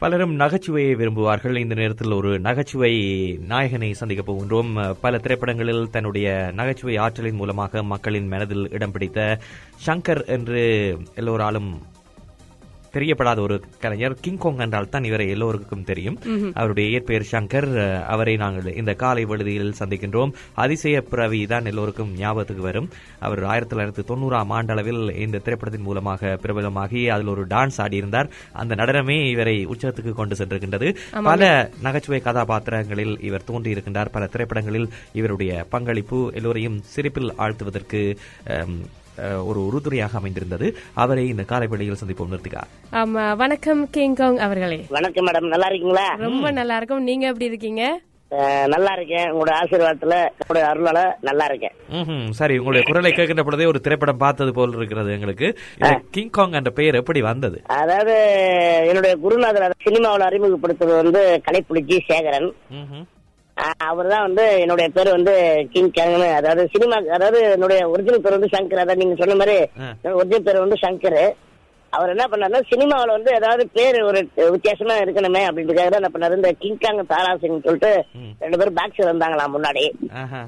பலரும் நகைச்சுவையை விரும்புவார்கள் இந்த நேரத்தில் ஒரு நகைச்சுவை நாயகனை சந்திக்கப் போகின்றோம் பல திரைப்படங்களில் தன்னுடைய நகைச்சுவை ஆற்றலின் மூலமாக மக்களின் மனதில் இடம் பிடித்த ஷங்கர் என்று எல்லோராலும் தெரியப்படாத ஒரு கலைஞர் கிங்காங் என்றால் தான் இவரை எல்லோருக்கும் தெரியும் அவருடைய இயற்பெயர் சங்கர் அஹ், அவரை நாங்கள் இந்த காலை விடுதியில் சந்திக்கின்றோம் அதிசய பிறவி தான் எல்லோருக்கும் ஞாபகத்துக்கு வரும் அவர் ஆயிரத்தி தொள்ளாயிரத்தி தொண்ணூறாம் ஆண்டளவில் இந்த திரைப்படத்தின் மூலமாக பிரபலமாகி அதில் ஒரு டான்ஸ் ஆடியிருந்தார் அந்த நடனமே இவரை உச்சத்துக்கு கொண்டு சென்றிருக்கின்றது பல நகைச்சுவை கதாபாத்திரங்களில் இவர் தோன்றியிருக்கின்றார் பல திரைப்படங்களில் இவருடைய பங்களிப்பு எல்லோரையும் சிரிப்பில் ஆழ்த்துவதற்கு அம், அஹ், ஒரு உறுதுணையாக அமைந்திருந்தது அவரை இந்த காலை வேளையில் சந்திப்போம் நிறுத்திக்கா ஆமா வணக்கம் கிங்காங் அவர்களே வணக்கம் மேடம் நல்லா இருக்கீங்களா ரொம்ப நல்லா இருக்கும் நீங்க எப்படி இருக்கீங்க அஹ், நல்லா இருக்கேன் உங்களோட ஆசீர்வாதத்துல உங்களுடைய அருளால நல்லா இருக்கேன் ம்ஹும். சரி உங்களுடைய குரலை கேட்கின்ற பொழுதே ஒரு திரைப்படம் பார்த்தது போல் இருக்கிறது எங்களுக்கு இந்த கிங் காங் என்ற பெயர் எப்படி வந்தது அதாவது என்னுடைய குருநாதர் சினிமாவில் அறிமுகப்படுத்துறது வந்து கலைப்புலி ஜி சேகரன் ம்ஹும். அவர் தான் வந்து என்னுடைய பேர் வந்து கிங் கேங்னு அதாவது சினிமா அதாவது என்னுடைய ஒரிஜினல் பேர் வந்து சங்கர் அதாவது நீங்க சொன்ன மாதிரி ஆ. ஒரிஜினல் பேர் வந்து சங்கர் அவர் என்ன பண்ணாருன்னா சினிமாவில் வந்து ஏதாவது பேர் ஒரு வித்தியாசமா இருக்கணுமே அப்படின்றதுக்காக தான் என்ன பண்ணாரு இந்த கிங் காங் தாராசிங் சொல்லிட்டு ம். ரெண்டு பேரும் பேக்ஸ் இருந்தாங்களாம் முன்னாடி ஆஹா.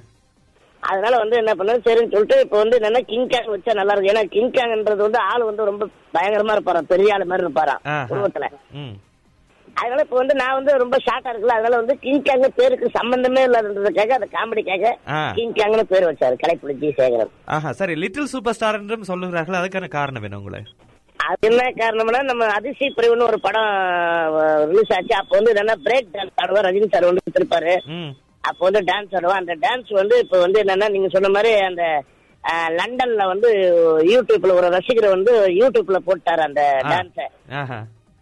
அதனால வந்து என்ன பண்ணது சரின்னு சொல்லிட்டு இப்போ வந்து என்னன்னா கிங் கேங் வச்சா நல்லா இருக்கும் ஏன்னா கிங் கேங்ன்றது வந்து ஆள் வந்து ரொம்ப பயங்கரமா இருப்பாராம் பெரிய ஆள் மாதிரி இருப்பாராம் ஆஹா. உருவத்துல ம். அதனால இப்போ வந்து நான் வந்து ரொம்ப ஷார்ட்டா இருக்குல்ல அதனால வந்து கிங் கேங் பேருக்கு சம்பந்தமே இல்லாததுக்காக அந்த காமெடிக்காக ஆ. கிங் கேங்னு பேர் வச்சாரு கலைப்புலி ஜி சேகரன் ஆஹா சரி லிட்டில் சூப்பர் ஸ்டார் என்றும் சொல்லுகிறார்கள் அதுக்கான காரணம் என்ன உங்களை அது என்ன காரணம்னா நம்ம அதிசய பிரிவுன்னு ஒரு படம் ரிலீஸ் ஆச்சு அப்போ வந்து என்னன்னா பிரேக் டான்ஸ் ஆடுவா ரஜினி சார் வந்து இருப்பாரு ம். அப்போ வந்து டான்ஸ் ஆடுவோம் அந்த டான்ஸ் வந்து இப்போ வந்து என்னன்னா நீங்க சொன்ன மாதிரி அந்த அஹ், லண்டன்ல வந்து யூடியூப்ல ஒரு ரசிகர் வந்து யூடியூப்ல போட்டாரு அந்த ஆ. டான்ஸ ஆஹா.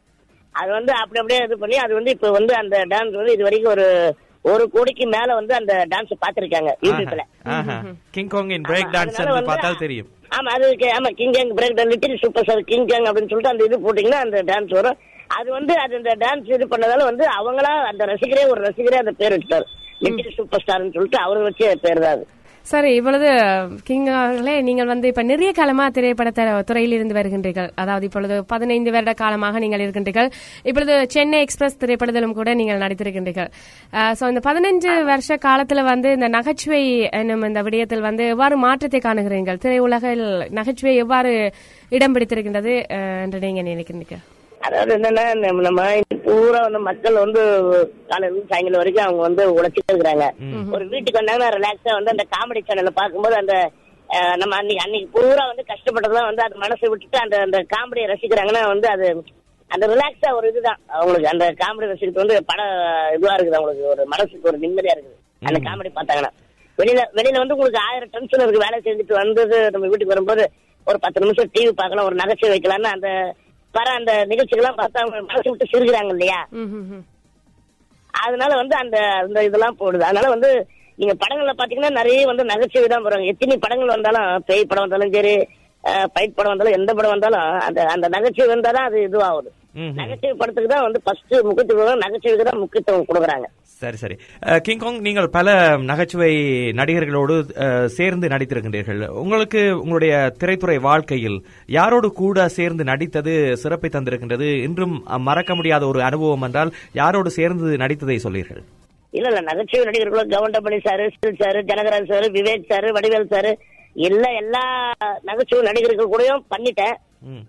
அது வந்து அப்படி அப்படியே இது பண்ணி அது வந்து இப்போ வந்து அந்த டான்ஸ் வந்து இது வரைக்கும் ஒரு ஒரு கோடிக்கு மேல வந்து அந்த டான்ஸ் பாத்திருக்காங்க யூடியூப்ல ஆஹா. கிங் காங் இன் பிரேக் ஆமா, டான்ஸ் அதனால என்று வந்து- பார்த்தால் தெரியும் ஆமா அதுக்கு ஆமா King Kong break dance little super star King Kong அப்படின்னு சொல்லிட்டு அந்த இது போட்டீங்கன்னா அந்த டான்ஸ் வரும் அது வந்து அது இந்த டான்ஸ் இது பண்ணதால வந்து அவங்களா அந்த ரசிகரே ஒரு ரசிகரே அந்த பேர் வச்சார் லிட்டில் சூப்பர் ஸ்டார்னு சொல்லிட்டு அவரு வச்ச பேர் தான் அது சரி இப்பொழுது கிங்காங்களே நீங்கள் வந்து இப்ப நிறைய காலமா திரைப்பட த- துறையில் இருந்து வருகின்றீர்கள் அதாவது இப்பொழுது பதினைந்து வருட காலமாக நீங்கள் இருக்கின்றீர்கள் இப்பொழுது சென்னை எக்ஸ்பிரஸ் திரைப்படத்திலும் கூட நீங்கள் நடித்திருக்கின்றீர்கள் சோ இந்த பதினஞ்சு வருஷ காலத்துல வந்து இந்த நகைச்சுவை என்னும் இந்த விடயத்தில் வந்து எவ்வாறு மாற்றத்தை காணுகிறீர்கள் திரையுலகில் நகைச்சுவை எவ்வாறு இடம் பிடித்திருக்கின்றது அஹ், என்று நீங்க நினைக்கிறீர்கள் அதாவது என்னன்னா நம்ம- நம்ம பூரா வந்து மக்கள் வந்து காலையில இருந்து சாயங்காலம் வரைக்கும் அவங்க வந்து உழைச்சிட்டு இருக்கிறாங்க ஒரு வீட்டுக்கு வந்தாங்கன்னா ரிலாக்ஸா வந்து அந்த காமெடி சேனல்ல பார்க்கும்போது அந்த அஹ், நம்ம அன்னைக்கு அன்னைக்கு பூரா வந்து கஷ்டப்பட்டதெல்லாம் வந்து அது மனசை விட்டுட்டு அந்த அந்த காமெடியை ரசிக்கிறாங்கன்னா வந்து அது அந்த ரிலாக்ஸா ஒரு இதுதான் அவங்களுக்கு அந்த காமெடி ரசிக்கிறது வந்து பட இதுவா இருக்குது அவங்களுக்கு ஒரு மனசுக்கு ஒரு நிம்மதியா இருக்குது அந்த காமெடி பார்த்தாங்கன்னா வெளியில வெளியில வந்து உங்களுக்கு ஆயிரம் டென்ஷன் இருக்கு வேலை செஞ்சுட்டு வந்தது நம்ம வீட்டுக்கு வரும்போது ஒரு பத்து நிமிஷம் டிவி பார்க்கலாம் ஒரு நகைச்சுவை வைக்கலாம்னு அந்த வர அந்த நிகழ்ச்சிகள்லாம் பார்த்தா அவங்க மனசு விட்டு சிரிக்கிறாங்க இல்லையா ம், ம், ம். அதனால வந்து அந்த அந்த இதெல்லாம் போடுது அதனால வந்து நீங்க படங்கள்ல பாத்தீங்கன்னா நிறைய வந்து நகைச்சுவை தான் போறாங்க எத்தனை படங்கள் வந்தாலும் பேய் படம் வந்தாலும் சரி ஃபைட் படம் வந்தாலும் எந்த படம் வந்தாலும் அந்த அந்த நகைச்சுவை வந்தாதான் அது இதுவாகுது ம்ஹும். நகைச்சுவை படத்துக்கு தான் வந்து ஃபர்ஸ்ட் முக்கியத்துவம் நகைச்சுவைக்கு தான் முக்கியத்துவம் கொடுக்குறாங்க சரி சரி அஹ், கிங் காங் நீங்கள் பல நகைச்சுவை நடிகர்களோடு அஹ், சேர்ந்து நடித்திருக்கின்றீர்கள் உங்களுக்கு உங்களுடைய திரைத்துறை வாழ்க்கையில் யாரோடு கூட சேர்ந்து நடித்தது சிறப்பை தந்திருக்கின்றது இன்றும் அஹ், மறக்க முடியாத ஒரு அனுபவம் என்றால் யாரோடு சேர்ந்து நடித்ததை சொல்லீர்கள் இல்ல இல்ல நகைச்சுவை நடிகர்களும் Goundamani sir still sir Janagaraj sir Vivek sir Vadivel sir எல்லா எல்லா நகைச்சுவை நடிகர்கள் கூடயும் பண்ணிட்டேன் ம்.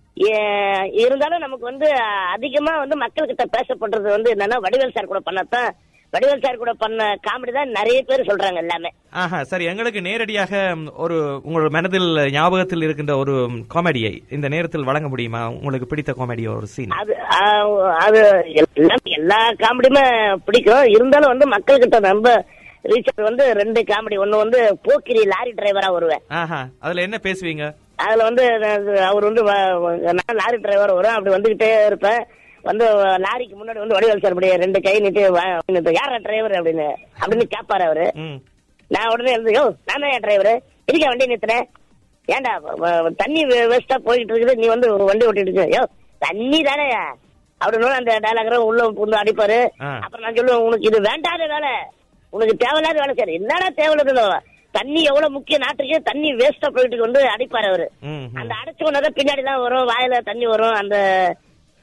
ஏ- இருந்தாலும் நமக்கு வந்து அதிகமா வந்து மக்கள்கிட்ட பேசப்படுறது வந்து என்னன்னா வடிவேல் சார் கூட பண்ணத்தான் வடிவேல் சார் கூட பண்ண காமெடி தான் நிறைய பேர் சொல்றாங்க எல்லாமே ஆஹா சரி எங்களுக்கு நேரடியாக ம், ஒரு உங்கள் மனதில் ஞாபகத்தில் இருக்கின்ற ஒரு காமெடியை இந்த நேரத்தில் வழங்க முடியுமா உங்களுக்கு பிடித்த காமெடி ஒரு சீன் அது ஆ, அது எல்லாம் எல்லா காமெடியுமே பிடிக்கும் இருந்தாலும் வந்து மக்கள்கிட்ட ரொம்ப ரீசெண்ட் வந்து ரெண்டு காமெடி ஒன்னு வந்து போக்கிரி லாரி டிரைவரா வருவேன் ஆஹா அதுல என்ன பேசுவீங்க அதுல வந்து நான் அவர் வந்து வ- வ- நான் லாரி டிரைவர் வரும் அப்படி வந்துகிட்டே இருப்பேன் வந்து லாரிக்கு முன்னாடி வந்து வடிவேல் சார் அப்படியே ரெண்டு கை நீட்டு யாரா டிரைவர் அப்படின்னு அப்படின்னு கேட்பாரு அவரு ம் நான் உடனே இருந்து யோ நான் தான் டிரைவர் எதுக்கா வண்டி நிறுத்தினேன் ஏன்டா வ- வ- தண்ணி வேஸ்டா போயிட்டு இருக்குது நீ வந்து ஒரு வண்டி ஓட்டிட்டு இருக்க யோ தண்ணி தானே அப்படின்னு அந்த டைலாக் உள்ள புந்து அடிப்பாரு ஆ. அப்புறம் நான் சொல்லுவேன் உனக்கு இது வேண்டாத வேலை உனக்கு தேவையில்லாத வேலை சார் என்னடா தேவையில்லாத தண்ணி எவ்வளவு முக்கிய நாட்டுக்கு தண்ணி வேஸ்டா போயிட்டு வந்து அடிப்பாரு அவரு ம் ம். அந்த அடைச்ச உடனே பின்னாடி தான் வரும் வாயில தண்ணி வரும் அந்த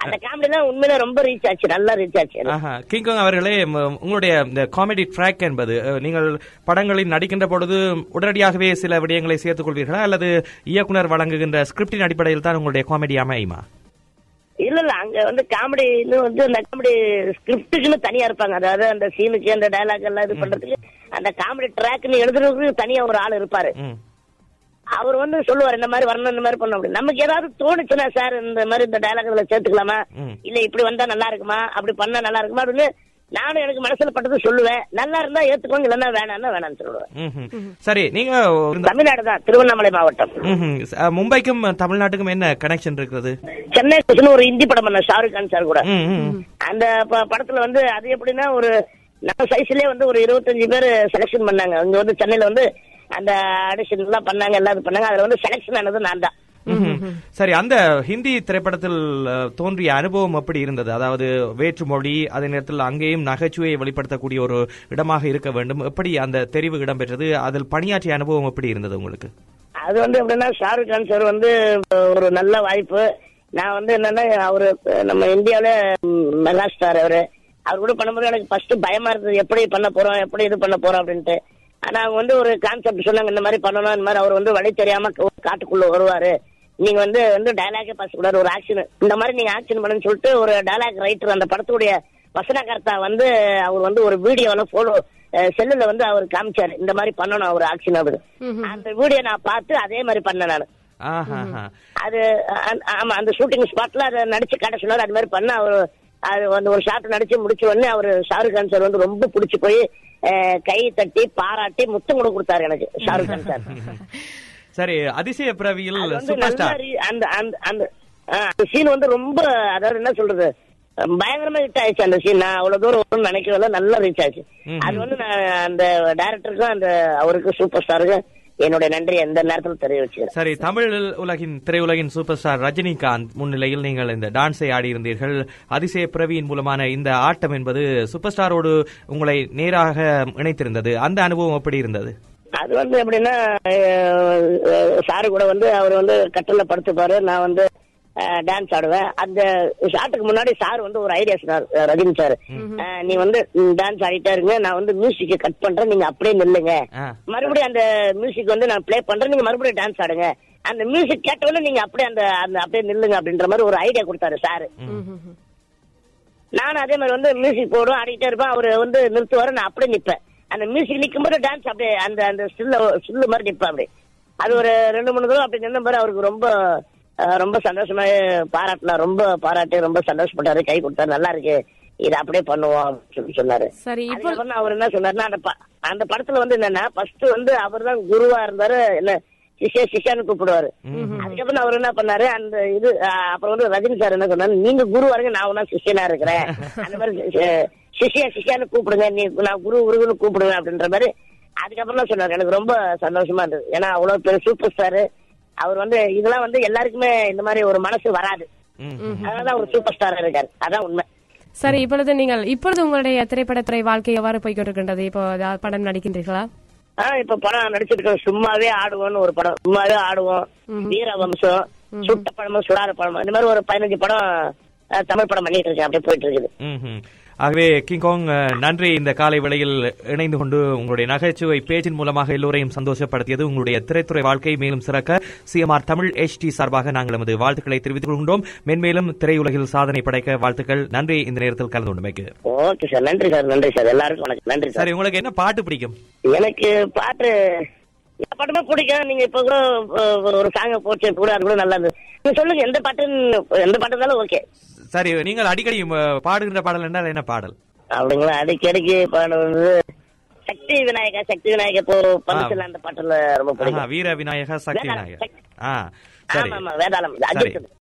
அந்த காமெடி எல்லாம் உண்மையில ரொம்ப ரீச் ஆச்சு நல்லா ரீச் ஆச்சு எனக்கு. ஆஹா கிங்காங் அவர்களே ம- உங்களுடைய இந்த காமெடி ட்ராக் என்பது அஹ், நீங்கள் படங்களில் நடிக்கின்ற பொழுது உடனடியாகவே சில விடயங்களை சேர்த்துக் கொள்வீர்களா அல்லது இயக்குனர் வழங்குகின்ற ஸ்கிரிப்டின் அடிப்படையில் தான் உங்களுடைய காமெடி அமையுமா இல்ல இல்ல அங்க வந்து காமெடின்னு வந்து அந்த காமெடி ஸ்கிரிப்டுக்குன்னு தனியா இருப்பாங்க அதாவது அந்த சீனுக்கு அந்த டயலாக் எல்லாம் இது பண்றதுக்கு அந்த காமெடி ட்ராக்னு எழுதுறதுக்கு தனியா ஒரு ஆள் இருப்பாரு ம் அவர் வந்து சொல்லுவார் இந்த மாதிரி வரணும் இந்த மாதிரி பண்ணணும் அப்படி நமக்கு ஏதாவது தோணுச்சுன்னா சார் இந்த மாதிரி இந்த டயலாக் இதுல சேர்த்துக்கலாமா ம். இல்ல இப்படி வந்தா நல்லா இருக்குமா அப்படி பண்ணா நல்லா இருக்குமா அப்படின்னு நானும் எனக்கு மனசுல பட்டது சொல்லுவேன் நல்லா இருந்தா ஏத்துக்கோங்க இல்லன்னா வேணாம்னா வேணாம்னு சொல்லுவேன் ம்ஹும். சரி நீங்க இந்த- தமிழ்நாடு தான் திருவண்ணாமலை மாவட்டம் ம்ஹும். அஹ், மும்பைக்கும் தமிழ்நாட்டுக்கும் என்ன கனெக்ஷன் இருக்குது சென்னை குசுன்னு ஒரு ஹிந்தி படம் பண்ண ஷாருக் கான் சார் கூட ம், ம். அந்த ப- படத்துல வந்து அது எப்படின்னா ஒரு நம்ம சைஸ்லயே வந்து ஒரு இருபத்தஞ்சு பேர் செலக்ஷன் பண்ணாங்க அங்க வந்து சென்னையில வந்து அந்த ஆடிஷன் எல்லாம் பண்ணாங்க எல்லாம் இது பண்ணாங்க அதுல வந்து செலக்ஷன் ஆனது நான் தான் ம்ஹும். சரி அந்த ஹிந்தி திரைப்படத்தில் அஹ், தோன்றிய அனுபவம் எப்படி இருந்தது அதாவது வேற்று மொழி அதே நேரத்தில் அங்கேயும் நகைச்சுவையை வெளிப்படுத்தக்கூடிய ஒரு இடமாக இருக்க வேண்டும் எப்படி அந்த தெரிவு இடம்பெற்றது அதில் பணியாற்றிய அனுபவம் எப்படி இருந்தது உங்களுக்கு அது வந்து எப்படின்னா ஷாருக் கான் சார் வந்து ஒரு நல்ல வாய்ப்பு நான் வந்து என்னன்னா அவரு நம்ம இந்தியாவில ம், மெகா ஸ்டார் அவரு அவர் கூட பண்ணும்போது எனக்கு ஃபர்ஸ்ட் பயமா இருந்தது எப்படி பண்ண போறோம் எப்படி இது பண்ண போறோம் அப்படின்ட்டு ஆனா அவங்க வந்து ஒரு கான்செப்ட் சொன்னாங்க இந்த மாதிரி பண்ணணும் இந்த மாதிரி அவர் வந்து வழி தெரியாம கா- காட்டுக்குள்ள வருவாரு நீங்க வந்து வந்து டயலாகே பேச கூடாது ஒரு ஆக்ஷன் இந்த மாதிரி நீங்க ஆக்ஷன் பண்ணுன்னு சொல்லிட்டு ஒரு டயலாக் ரைட்டர் அந்த படத்துடைய வசனகர்த்தா வந்து அவர் வந்து ஒரு வீடியோல போலோ செல்லுல வந்து அவர் காமிச்சாரு இந்த மாதிரி பண்ணணும் அவர் ஆக்ஷன் அவரு அந்த வீடியோ நான் பார்த்து அதே மாதிரி பண்ணேன் நான் ஆஹா அது அ- ஆமா அந்த ஷூட்டிங் ஸ்பாட்ல அதை நடிச்சு காட்ட சொன்னார் அது மாதிரி பண்ண அவர் அது வந்து ஒரு ஷாட் நடிச்சு முடிச்ச உடனே அவர் ஷாருக் கான் சார் வந்து ரொம்ப பிடிச்சு போய் அஹ், கை தட்டி பாராட்டி முத்தம் கூட கொடுத்தாரு எனக்கு ஷாருக் கான் சார் சரி அதிசய பிறவியில் அது வந்து சூப்பர் நல்ல ஸ்டார் ரீ- அந்த அந்த அந்த ஆ, அந்த சீன் வந்து ரொம்ப அதாவது என்ன சொல்றது பயங்கரமா ஹிட் ஆயிடுச்சு அந்த சீன் நான் அவ்வளவு தூரம் வரும்னு நினைக்கவே இல்லை, நல்லா ரீச் ஆச்சு அது வந்து நான் அந்த டைரக்டருக்கும் அந்த அவருக்கு சூப்பர் ஸ்டாருக்கும் என்னுடைய நன்றி எந்த நேரத்தில் தெரிவிச்சுக்கிறேன் சரி தமிழ் உலகின் திரையுலகின் சூப்பர் ஸ்டார் ரஜினிகாந்த் முன்னிலையில் நீங்கள் இந்த டான்ஸை ஆடியிருந்தீர்கள் அதிசய பிறவியின் மூலமான இந்த ஆட்டம் என்பது சூப்பர் ஸ்டாரோடு உங்களை நேராக இணைத்திருந்தது அந்த அனுபவம் எப்படி இருந்தது அது வந்து எப்படின்னா சாரு கூட வந்து அவர் வந்து கட்டில படுத்துப்பாரு நான் வந்து டான்ஸ் ஆடுவேன் அந்த ஷாட்டுக்கு முன்னாடி சார் வந்து ஒரு ஐடியா சொன்னார் அஹ், ரஜினி சார் அஹ், நீ வந்து டான்ஸ் ஆடிட்டே இருங்க நான் வந்து மியூசிக்கை கட் பண்றேன் நீங்க அப்படியே நில்லுங்க ஆ. மறுபடியும் அந்த மியூசிக் வந்து நான் ப்ளே பண்றேன் நீங்க மறுபடியும் டான்ஸ் ஆடுங்க அந்த மியூசிக் கேட்டவொடனே நீங்க அப்படியே அந்த அந்த அப்படியே நில்லுங்க அப்படின்ற மாதிரி ஒரு ஐடியா கொடுத்தாரு சாரு நானும் அதே மாதிரி வந்து மியூசிக் போடுவேன் ஆடிக்கிட்டே இருப்பேன் அவர் வந்து நிறுத்துவாரு நான் அப்படியே நிப்பேன் அந்த மியூசிக் நிக்கும் போது டான்ஸ் அப்படியே அந்த அந்த ஸ்டில்ல ஸ்டில்லு மாதிரி நிப்பேன் அப்படியே அது ஒரு ரெண்டு மூணு தடவை அப்படி நின்ன மாதிரி அவருக்கு ரொம்ப அஹ், ரொம்ப சந்தோஷமா பாராட்டினா ரொம்ப பாராட்டி ரொம்ப சந்தோஷப்பட்டாரு கை கொடுத்தாரு நல்லா இருக்கு இது அப்படியே பண்ணுவோம் அப்படின்னு சொல்லி சொன்னாரு சரி இப்போ அதுக்கப்புறம் அவர் என்ன சொன்னாருன்னா அந்த ப- அந்த படத்துல வந்து என்னன்னா ஃபர்ஸ்ட் வந்து அவர் தான் குருவா இருந்தாரு என்ன சிஷ்யா சிஷ்யான்னு கூப்பிடுவாரு அதுக்கப்புறம் அவர் என்ன பண்ணாரு அந்த இது அஹ், அப்புறம் வந்து ரஜினி சார் என்ன சொன்னாரு நீங்க குரு வரங்க நான் ஒன்னா சிஷ்யனா இருக்கிறேன் அந்த மாதிரி சி- சிஷ்யா சிஷ்யான்னு கூப்பிடுங்க நீ நான் குரு குருன்னு கூப்பிடுவேன் அப்படின்ற மாதிரி அதுக்கப்புறம் தான் சொன்னாரு எனக்கு ரொம்ப சந்தோஷமா இருந்தது ஏன்னா அவ்வளவு பெரிய சூப்பர் ஸ்டார் அவர் வந்து இதெல்லாம் வந்து எல்லாருக்குமே இந்த மாதிரி ஒரு மனசு வராது ம். அதனால அவர் சூப்பர் ஸ்டாரா இருக்காரு அதான் உண்மை சரி இப்பொழுது நீங்கள் இப்பொழுது உங்களுடைய திரைப்படத்துறை வாழ்க்கை எவ்வாறு போய்கொண்டிருக்கின்றது இப்போ ஏதாவது படம் நடிக்கின்றீர்களா ஆ இப்ப படம் நடிச்சிருக்கோம் சும்மாவே ஆடுவோம்னு ஒரு படம் சும்மாவே ஆடுவோம் வீர வம்சம் சுட்ட படமும் சுடாத படமும் இந்த மாதிரி ஒரு பதினஞ்சு படம் அஹ், தமிழ் படம் பண்ணிட்டு இருக்கேன் அப்படியே போயிட்டு இருக்குது ம்ஹும். ஆகவே கிங்காங் அஹ், நன்றி இந்த காலை வேளையில் இணைந்து கொண்டு உங்களுடைய நகைச்சுவை பேச்சின் மூலமாக எல்லோரையும் சந்தோஷப்படுத்தியது உங்களுடைய திரைத்துறை வாழ்க்கை மேலும் சிறக்க சிஎம்ஆர் தமிழ் HT சார்பாக நாங்கள் நமது வாழ்த்துக்களை தெரிவித்துக் கொள்கின்றோம் மென்மேலும் திரையுலகில் சாதனை படைக்க வாழ்த்துக்கள் நன்றி இந்த நேரத்தில் கலந்து கொண்டமைக்கு ஓகே சார் நன்றி சார் நன்றி சார் எல்லாருக்கும் வணக்கம் நன்றி சார் சரி உங்களுக்கு என்ன பாட்டு பிடிக்கும் எனக்கு பாட்டு எல்லா பாட்டுமே பிடிக்கும் நீங்க இப்ப கூட அஹ், ஒரு சாங்க போச்சு கூட அது கூட நல்லா இருந்தது நீங்க சொல்லுங்க எந்த பாட்டுன்னு எந்த பாட்டு இருந்தாலும் ஓகே சரி நீங்கள் அடிக்கடி அஹ், பாடுகின்ற பாடல் என்றால் என்ன பாடல் அப்படிங்களா அடிக்கடிக்கு பாடுறது சக்தி விநாயகா சக்தி விநாயகா இப்போ பரிசுல அந்த பாட்டுல ரொம்ப ஆஹா, பிடிக்கும் வீர விநாயகா சக்தி வேதாளம், விநாயகர் சக்தி. ஆ சரி ஆமா ஆமா வேதாளம் சரி அஜித்